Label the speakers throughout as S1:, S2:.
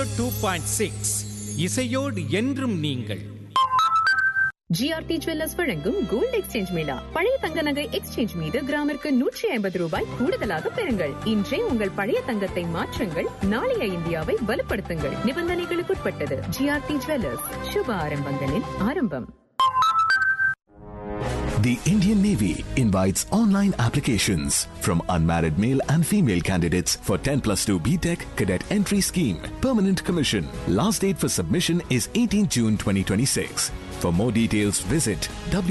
S1: Zero two point six இசையோடு என்றும் நீங்கள்
S2: ஜிஆர்டி ஜுவல்லர்ஸ் வழங்கும் கோல்ட் எக்ஸ்சேஞ்ச் மேளா பழைய தங்க நகை எக்ஸ்சேஞ்ச் மீது கிராமிற்கு நூற்றி ஐம்பது ரூபாய் கூடுதலாக பெறுங்கள் இன்றே உங்கள் பழைய தங்கத்தை மாற்றுங்கள் நாளைய இந்தியாவை வலுப்படுத்துங்கள் நிபந்தனைகளுக்குட்பட்டது ஜிஆர்டி ஜுவல்லர்ஸ் சுப ஆரம்பங்களின் ஆரம்பம்
S3: The Indian Navy invites online applications from unmarried male and female candidates for 10 plus 2 BTEC cadet entry scheme. Permanent commission. Last date for submission is 18 June 2026. For more details, visit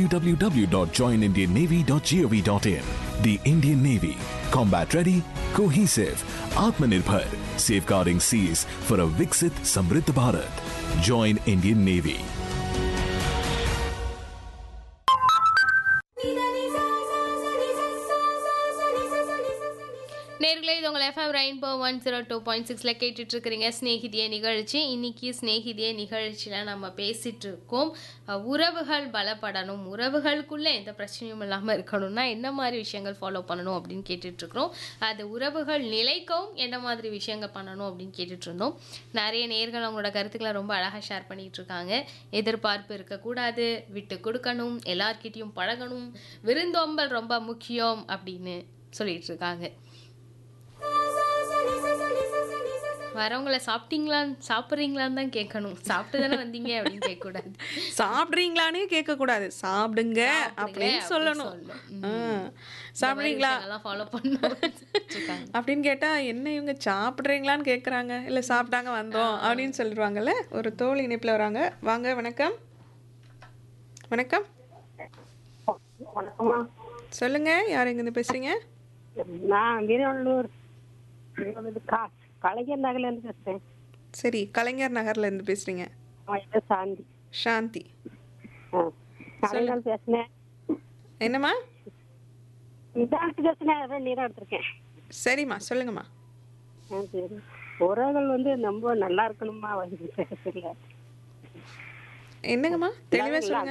S3: www.joinindiannavy.gov.in. The Indian Navy. Combat ready, cohesive, Atmanirbhar, safeguarding seas for a Viksit Samriddh Bharat. Join Indian Navy.
S4: நேர்களே இது உங்கள் FM rainbow one zero two point சிக்ஸில் கேட்டுட்டு இருக்கிறீங்க ஸ்நேகிதிய நிகழ்ச்சி இன்னைக்கு ஸ்நேகிதிய நிகழ்ச்சியில் நம்ம பேசிட்டு இருக்கோம் அஹ், உறவுகள் பலப்படணும் உறவுகளுக்குள்ளே எந்த பிரச்சனையும் இல்லாமல் இருக்கணும்னா என்ன மாதிரி விஷயங்கள் ஃபாலோ பண்ணணும் அப்படின்னு கேட்டுட்டு இருக்கிறோம் அது உறவுகள் நிலைக்கவும் என்ன மாதிரி விஷயங்கள் பண்ணணும் அப்படின்னு கேட்டுட்டு இருந்தோம் நிறைய நேர்கள் அவங்களோட கருத்துக்களை ரொம்ப அழகாக ஷேர் பண்ணிட்டு இருக்காங்க எதிர்பார்ப்பு இருக்கக்கூடாது விட்டு கொடுக்கணும் எல்லார்கிட்டயும் பழகணும் விருந்தோம்பல் ரொம்ப முக்கியம் அப்படின்னு சொல்லிட்டு இருக்காங்க வரவங்கள சாப்பிட்டீங்களான்னு சாப்பிட்றீங்களான்னு தான் கேட்கணும் சாப்பிட்டு தானே வந்தீங்க அப்படின்னு கேட்கக்கூடாது
S5: சாப்பிட்றீங்களானே கேட்கக்கூடாது சாப்பிடுங்க அப்படின்னு
S4: அப்படின்னு
S5: சொல்லணும்
S4: சொல்லணும்.
S5: ஆ. சாப்பிட்றீங்களா
S4: ஃபாலோ பண்ணணும் இருக்காங்க.
S5: அப்படின்னு கேட்டா என்ன இவங்க சாப்பிட்றீங்களான்னு கேட்குறாங்க இல்லை சாப்பிட்டாங்க வந்தோம் அப்படின்னு சொல்லிடுவாங்கல்ல ஒரு தோல் இணைப்பில் வராங்க வாங்க வணக்கம் வணக்கம்
S6: வணக்கம்மா
S5: சொல்லுங்க யார் எங்கேருந்து பேசுறீங்க
S6: நான் வீரவள்ளூர் இது கா கலைஞர் நகர்ல இருந்து பேசுறேன்
S5: சரி கலைஞர் நகர்ல இருந்து பேசுறீங்க
S6: அவன் பேர் சாந்தி
S5: சாந்தி
S6: ஆ. நிறைய நாள் பேசினேன்
S5: என்னம்மா
S6: இதான் பேசினேன் அதான் நீதான் எடுத்திருக்கேன்
S5: சரிம்மா சொல்லுங்கம்மா
S6: ஆ, சரி உறவுகள் வந்து ரொம்ப நல்லா இருக்கணுமா வந்து தெரியல
S5: என்னங்கம்மா தெளிவாக சொல்லுங்க